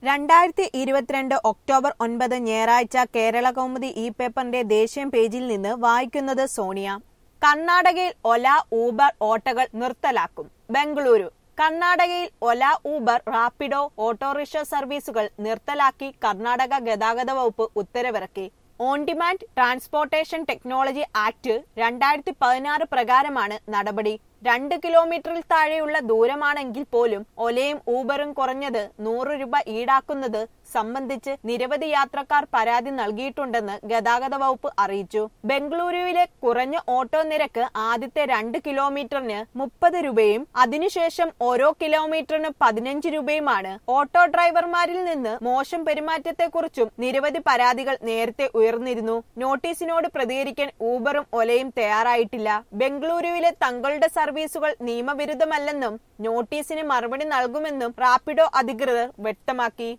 രണ്ടായിരത്തി ഇരുപത്തിരണ്ട് ഒക്ടോബർ ഒൻപത് ഞായറാഴ്ച കേരള കൗമുദി ഇ പേപ്പറിന്റെ ദേശീയ പേജിൽ നിന്ന് വായിക്കുന്നത് സോണിയ കർണാടകയിൽ ഒല ഊബർ ഓട്ടോകൾ നിർത്തലാക്കും ബംഗളൂരു കർണാടകയിൽ ഒല ഊബർ റാപ്പിഡോ ഓട്ടോറിക്ഷ സർവീസുകൾ നിർത്തലാക്കി കർണാടക ഗതാഗത വകുപ്പ് ഉത്തരവിറക്കി on demand transportation technology act രണ്ടായിരത്തി പതിനാറ് പ്രകാരമാണ് നടപടി രണ്ട് കിലോമീറ്ററിൽ താഴെയുള്ള ദൂരമാണെങ്കിൽ പോലും ഒലയും ഊബറും കുറഞ്ഞത് നൂറ് രൂപ ഈടാക്കുന്നത് സംബന്ധിച്ച് നിരവധി യാത്രക്കാർ പരാതി നൽകിയിട്ടുണ്ടെന്ന് ഗതാഗത വകുപ്പ് അറിയിച്ചു ബംഗളൂരുവിലെ കുറഞ്ഞ ഓട്ടോ നിരക്ക് ആദ്യത്തെ രണ്ട് കിലോമീറ്ററിന് മുപ്പത് രൂപയും അതിനുശേഷം ഓരോ കിലോമീറ്ററിന് പതിനഞ്ച് രൂപയുമാണ് ഓട്ടോ ഡ്രൈവർമാരിൽ നിന്ന് മോശം പെരുമാറ്റത്തെക്കുറിച്ചും നിരവധി പരാതികൾ നേരത്തെ ഉയർന്നിരുന്നു നോട്ടീസിനോട് പ്രതികരിക്കാൻ ഊബറും ഒലയും തയ്യാറായിട്ടില്ല ബംഗളൂരുവിലെ തങ്ങളുടെ സർവീസുകൾ നിയമവിരുദ്ധമല്ലെന്നും നോട്ടീസിന് മറുപടി നൽകുമെന്നും റാപ്പിഡോ അധികൃതർ വ്യക്തമാക്കി